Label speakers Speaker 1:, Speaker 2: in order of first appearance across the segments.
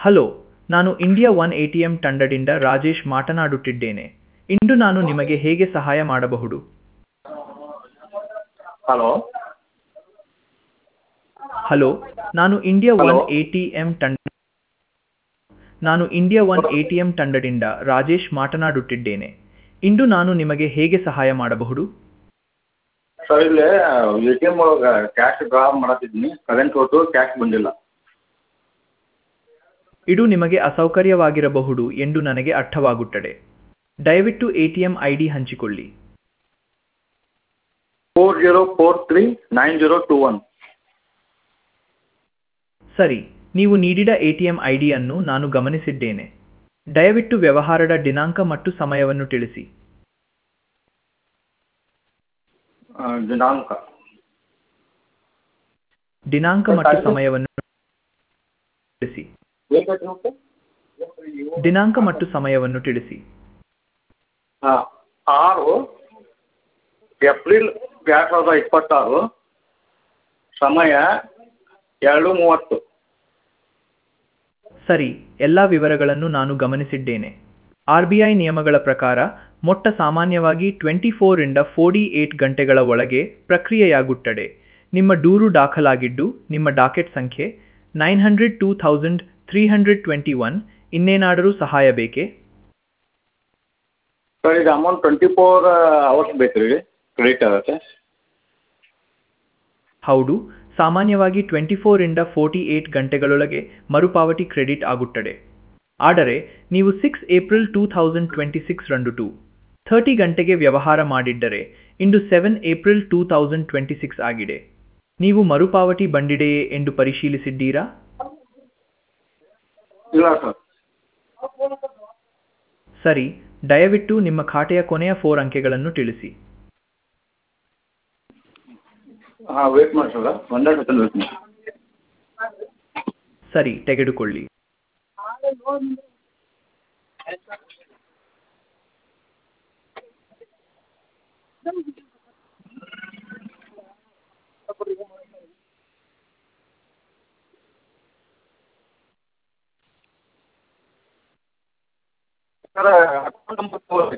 Speaker 1: Hello ನಾನು India one A T M ತಂಡದಿಂದ ರಾಜೇಶ್ ಮಾತನಾಡುತ್ತಿದ್ದೇನೆ ಇಂದು ನಾನು ನಿಮಗೆ ಹೇಗೆ ಸಹಾಯ ಮಾಡಬಹುದು
Speaker 2: ಹಲೋ
Speaker 1: ಹಲೋ ನಾನು India one
Speaker 2: Hello.
Speaker 1: A T M ತಂಡ ನಾನು India one A T M ತಂಡದಿಂದ ರಾಜೇಶ್ ಮಾತನಾಡುತ್ತಿದ್ದೇನೆ ಇಂದು ನಾನು ನಿಮಗೆ ಹೇಗೆ ಸಹಾಯ ಮಾಡಬಹುದು
Speaker 2: ಸರ್ ಇಲ್ಲಿ ಎ ಟಿ ಎಮ್ ಒಳಗೆ ಕ್ಯಾಶ್ ಡ್ರಾ ಮಾಡತ್ತಿದ್ದೀನಿ ಕರೆಂಟ್ ಹೊತ್ತು ಕ್ಯಾಶ್ ಬಂದಿಲ್ಲ
Speaker 1: ಇದು ನಿಮಗೆ ಅಸೌಕರ್ಯವಾಗಿರಬಹುದು ಎಂದು ನನಗೆ ಅರ್ಥವಾಗುತ್ತದೆ ದಯವಿಟ್ಟು A T M I D ಹಂಚಿಕೊಳ್ಳಿ
Speaker 2: four zero four three nine zero two one
Speaker 1: ಸರಿ ನೀವು ನೀಡಿದ ಎ ಟಿ ಎಂ ಐ ಡಿಯನ್ನು ನಾನು ಗಮನಿಸಿದ್ದೇನೆ ದಯವಿಟ್ಟು ವ್ಯವಹಾರದ ದಿನಾಂಕ ಮತ್ತು ಸಮಯವನ್ನು ತಿಳಿಸಿ
Speaker 2: ದಿನಾಂಕ
Speaker 1: ದಿನಾಂಕ ಮತ್ತು ಸಮಯವನ್ನು ತಿಳಿಸಿ ದಿನಾಂಕ ಮತ್ತು ಸಮಯವನ್ನು ತಿಳಿಸಿ
Speaker 2: ಹಾಂ ಆರು ಏಪ್ರಿಲ್ ಎರಡು ಸಾವಿರದ ಇಪ್ಪತ್ತಾರು ಸಮಯ ಎರಡು ಮೂವತ್ತು
Speaker 1: ಸರಿ ಎಲ್ಲ ವಿವರಗಳನ್ನು ನಾನು ಗಮನಿಸಿದ್ದೇನೆ ಆರ್ ಬಿ ಐ ನಿಯಮಗಳ ಪ್ರಕಾರ ಮೊಟ್ಟ ಸಾಮಾನ್ಯವಾಗಿ ಟ್ವೆಂಟಿ ಫೋರಿಂದ ಫೋರ್ಟಿ ಏಟ್ ಗಂಟೆಗಳ ಒಳಗೆ ಪ್ರಕ್ರಿಯೆಯಾಗುತ್ತದೆ ನಿಮ್ಮ ದೂರು ದಾಖಲಾಗಿದ್ದು ನಿಮ್ಮ ಡಾಕೆಟ್ ಸಂಖ್ಯೆ nine hundred two thousand three hundred twenty one ಇನ್ನೇನಾದರೂ ಸಹಾಯ ಬೇಕೇ
Speaker 2: ಸರ್ ಇದು ಅಮೌಂಟ್ ಟ್ವೆಂಟಿ ಫೋರ್ ಅವರ್ಸ್ ಬೇಕು ರೀ ಕ್ರೆಡಿಟ್ ಆಗುತ್ತೆ
Speaker 1: ಹೌದು ಸಾಮಾನ್ಯವಾಗಿ ಟ್ವೆಂಟಿ ಫೋರಿಂದ ಫೋರ್ಟಿ ಏಟ್ ಗಂಟೆಗಳೊಳಗೆ ಮರುಪಾವತಿ ಕ್ರೆಡಿಟ್ ಆಗುತ್ತದೆ ಆದರೆ ನೀವು six April two thousand twenty six ರಂದು ಟು ಥರ್ಟಿ ಗಂಟೆಗೆ ವ್ಯವಹಾರ ಮಾಡಿದ್ದರೆ ಇಂದು seven April two thousand twenty six ಆಗಿದೆ ನೀವು ಮರುಪಾವತಿ ಬಂದಿದೆಯೇ ಎಂದು ಪರಿಶೀಲಿಸಿದ್ದೀರಾ
Speaker 2: ಇಲ್ಲ ಸರ್
Speaker 1: ಸರಿ ದಯವಿಟ್ಟು ನಿಮ್ಮ ಖಾತೆಯ ಕೊನೆಯ ಫೋರ್ ಅಂಕೆಗಳನ್ನು ತಿಳಿಸಿ
Speaker 2: ಹಾಂ ವೇಟ್ ಮಾಡಿ ಸರ್ ಒಂದೇ ಸೆಕೆಂಡ್ ವೇಟ್ ಮಾಡಿ
Speaker 1: ಸರಿ ತೆಗೆದುಕೊಳ್ಳಿ
Speaker 2: ಸರ್ ಅಕೌಂಟ್ ನಂಬರ್ ತೋರಿಸಿ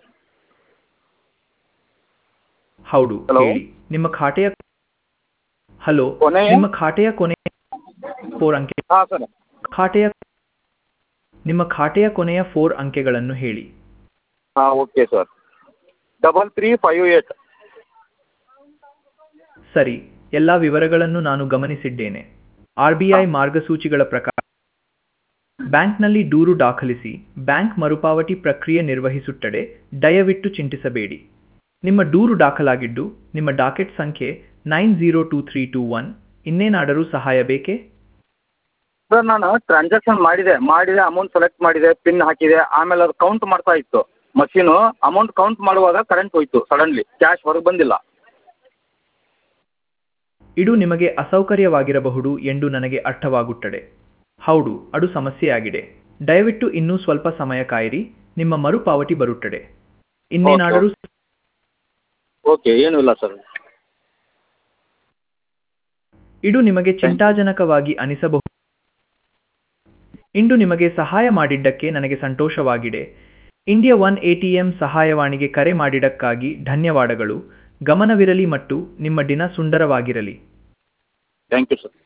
Speaker 1: ಹೌದು
Speaker 2: Hello?
Speaker 1: ಹೇಳಿ ನಿಮ್ಮ ಖಾತೆಯ ಹಲೋ
Speaker 2: ಕೊನೆಯ?
Speaker 1: ನಿಮ್ಮ ಖಾತೆಯ ಕೊನೆಯ ಫೋರ್ ಅಂಕೆ
Speaker 2: ಹಾಂ ಸರ್
Speaker 1: ಖಾತೆಯ ನಿಮ್ಮ ಖಾತೆಯ ಕೊನೆಯ ಫೋರ್ ಅಂಕೆಗಳನ್ನು ಹೇಳಿ
Speaker 2: ಹಾಂ okay sir double three five eight
Speaker 1: ಸರಿ ಎಲ್ಲ ವಿವರಗಳನ್ನು ನಾನು ಗಮನಿಸಿದ್ದೇನೆ ಆರ್ ಬಿ ಐ ಮಾರ್ಗಸೂಚಿಗಳ ಪ್ರಕಾರ ಬ್ಯಾಂಕ್ನಲ್ಲಿ ದೂರು ದಾಖಲಿಸಿ ಬ್ಯಾಂಕ್ ಮರುಪಾವತಿ ಪ್ರಕ್ರಿಯೆ ನಿರ್ವಹಿಸುತ್ತದೆ ದಯವಿಟ್ಟು ಚಿಂತಿಸಬೇಡಿ ನಿಮ್ಮ ದೂರು ದಾಖಲಾಗಿದ್ದು ನಿಮ್ಮ ಡಾಕೆಟ್ ಸಂಖ್ಯೆ nine zero two three two one ಇನ್ನೇನಾದರೂ ಸಹಾಯ ಬೇಕೇ
Speaker 2: ಸರ್ ನಾನು ಟ್ರಾನ್ಸಾಕ್ಷನ್ ಮಾಡಿದೆ ಮಾಡಿದೆ ಅಮೌಂಟ್ ಸೆಲೆಕ್ಟ್ ಮಾಡಿದೆ ಪಿನ್ ಹಾಕಿದೆ ಆಮೇಲೆ ಅದು ಕೌಂಟ್ ಮಾಡ್ತಾ ಇತ್ತು ಮಷೀನು ಅಮೌಂಟ್ ಕೌಂಟ್ ಮಾಡುವಾಗ ಕರೆಂಟ್ ಹೋಯ್ತು ಸಡನ್ಲಿ ಕ್ಯಾಶ್ ಹೊರಗೆ ಬಂದಿಲ್ಲ
Speaker 1: ಇದು ನಿಮಗೆ ಅಸೌಕರ್ಯವಾಗಿರಬಹುದು ಎಂದು ನನಗೆ ಅರ್ಥವಾಗುತ್ತದೆ ಹೌದು ಅದು ಸಮಸ್ಯೆಯಾಗಿದೆ ದಯವಿಟ್ಟು ಇನ್ನೂ ಸ್ವಲ್ಪ ಸಮಯ ಕಾಯಿರಿ ನಿಮ್ಮ ಮರುಪಾವತಿ ಬರುತ್ತದೆ ಇನ್ನೇನಾದರೂ
Speaker 2: ಓಕೆ ಏನೂ ಇಲ್ಲ ಸರ್
Speaker 1: ಇದು ನಿಮಗೆ ಚಿಂತಾಜನಕವಾಗಿ ಅನಿಸಬಹುದು ಇಂದು ನಿಮಗೆ ಸಹಾಯ ಮಾಡಿದ್ದಕ್ಕೆ ನನಗೆ ಸಂತೋಷವಾಗಿದೆ ಇಂಡಿಯಾ ಒನ್ ಎಟಿಎಂ ಸಹಾಯವಾಣಿಗೆ ಕರೆ ಮಾಡಿದ್ದಕ್ಕಾಗಿ ಧನ್ಯವಾದಗಳು ಗಮನವಿರಲಿ ಮತ್ತು ನಿಮ್ಮ ದಿನ ಸುಂದರವಾಗಿರಲಿ
Speaker 2: ಥ್ಯಾಂಕ್ ಯು ಸರ್